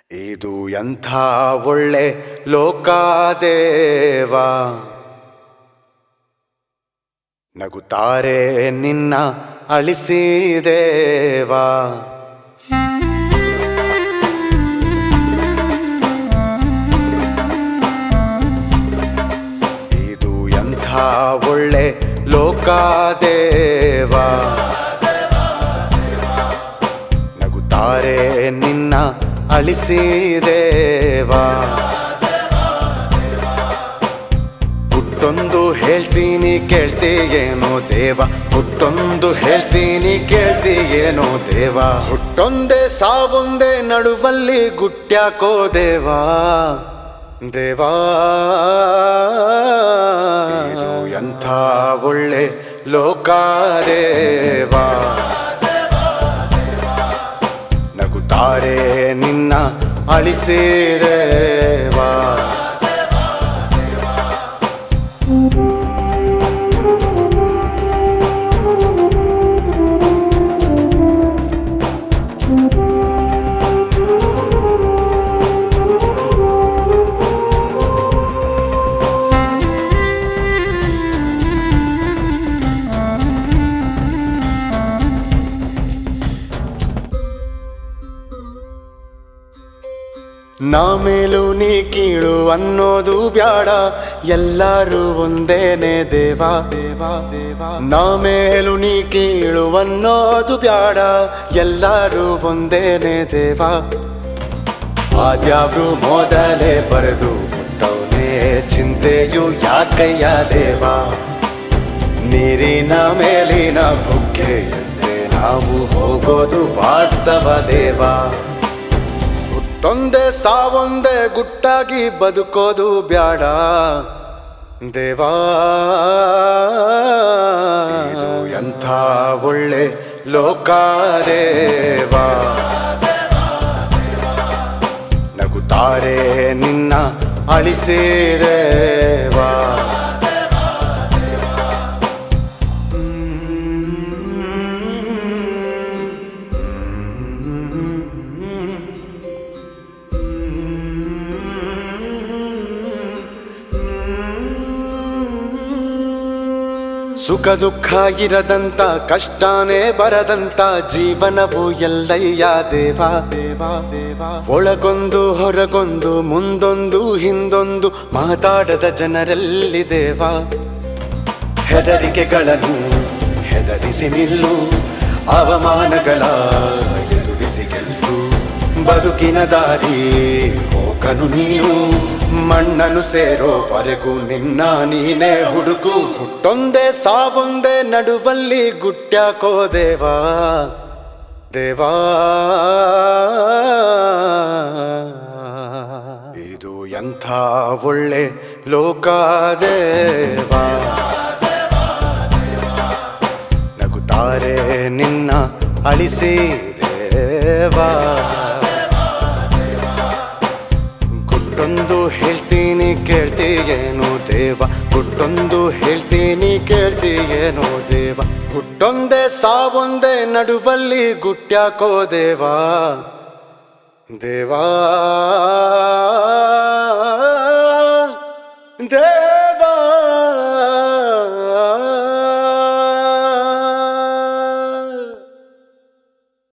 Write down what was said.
ಇದು ಎಂಥ ಒಳ್ಳೆ ಲೋಕಾದೇವ ನಗುತ್ತಾರೆ ನಿನ್ನ ಅಳಿಸಿದೇವಾ ಇದು ಎಂಥ ಒಳ್ಳೆ ಲೋಕಾದೇವ ನಗುತ್ತಾರೆ ನಿನ್ನ ಅಳಿಸಿದೇವಾ ಹುಟ್ಟೊಂದು ಹೇಳ್ತೀನಿ ಕೇಳ್ತೀಯೇನೋ ದೇವ ಹುಟ್ಟೊಂದು ಹೇಳ್ತೀನಿ ಕೇಳ್ತೀಯೇನೋ ದೇವ ಹುಟ್ಟೊಂದೇ ಸಾವೊಂದೇ ನಡುವಲ್ಲಿ ಗುಟ್ಟ್ಯಾಕೋ ದೇವಾ ದೇವಾ ಇದು ಎಂಥ ಒಳ್ಳೆ ಲೋಕಾದೇವಾ ನಗುತ್ತಾರೆ ನಿನ್ನ ಅಳಿಸಿದೇವಾ ನಾ ಮೇಲು ನೀ ಕೀಳು ಅನ್ನೋದು ಬ್ಯಾಡ ಎಲ್ಲರೂ ಒಂದೇನೆ ದೇವಾ ದೇವಾ ದೇವಾ ನಾ ಮೇಲು ನೀ ಕೀಳು ಅನ್ನೋದು ಬ್ಯಾಡ ಎಲ್ಲರೂ ಒಂದೇನೆ ದೇವಾ ಆದ್ಯಾವ್ರು ಮೊದಲೇ ಬರೆದು ಬಿಟ್ಟವನೇ ಚಿಂತೆಯು ಯಾಕಯ್ಯ ದೇವಾ ನೀರಿನ ಮೇಲಿನ ಬುಗ್ಗೆಯಂತೆ ನಾವು ಹೋಗೋದು ವಾಸ್ತವ ದೇವಾ ಹುಟ್ಟೊಂದೇ ಸಾವೊಂದೇ ಗುಟ್ಟಾಗಿ ಬದುಕೋದು ಬ್ಯಾಡ ದೇವಾ ಇದು ಎಂಥ ಒಳ್ಳೆ ಲೋಕಾದೇವಾ ನಗುತ್ತಾರೆ ನಿನ್ನ ಅಳಿಸಿದೇವಾ ಸುಖ ದುಃಖ ಇರದಂತ ಕಷ್ಟನೇ ಬರದಂತ ಜೀವನವು ಎಲ್ಲಯ್ಯ ದೇವಾ ದೇವಾ ದೇವಾ ಒಳಗೊಂದು ಹೊರಗೊಂದು ಮುಂದೊಂದು ಹಿಂದೊಂದು ಮಾತಾಡದ ಜನರಲ್ಲಿ ದೇವಾ ಹೆದರಿಕೆಗಳನ್ನು ಹೆದರಿಸಿ ನಿಲ್ಲು ಅವಮಾನಗಳ ಎದುರಿಸಿ ಗೆಲ್ಲು ಬದುಕಿನ ದಾರಿ ಹೋಗನು ನೀನು ಮಣ್ಣನ್ನು ಸೇರೋವರೆಗೂ ನಿನ್ನ ನೀನೇ ಹುಡುಕು ಹುಟ್ಟೊಂದೇ ಸಾವೊಂದೇ ನಡುವಲ್ಲಿ ಗುಟ್ಟ್ಯಾಕೋ ದೇವಾ ದೇವಾ ಇದು ಎಂಥ ಒಳ್ಳೆ ಲೋಕಾದೇವಾ ನಗುತ್ತಾರೆ ನಿನ್ನ ಅಳಿಸಿ ದೇವಾ ಗುಟ್ಟೊಂದು ಹೇಳ್ತೀನಿ ಕೇಳ್ತೀಯೇನು ದೇವ ಗುಟ್ಟೊಂದು ಹೇಳ್ತೀನಿ ಕೇಳ್ತೀಯೇನು ದೇವ ಹುಟ್ಟೊಂದೇ ಸಾವೊಂದೇ ನಡುವಲ್ಲಿ ಗುಟ್ಟ್ಯಾಕೋ ದೇವಾ ದೇವಾ ದೇವಾ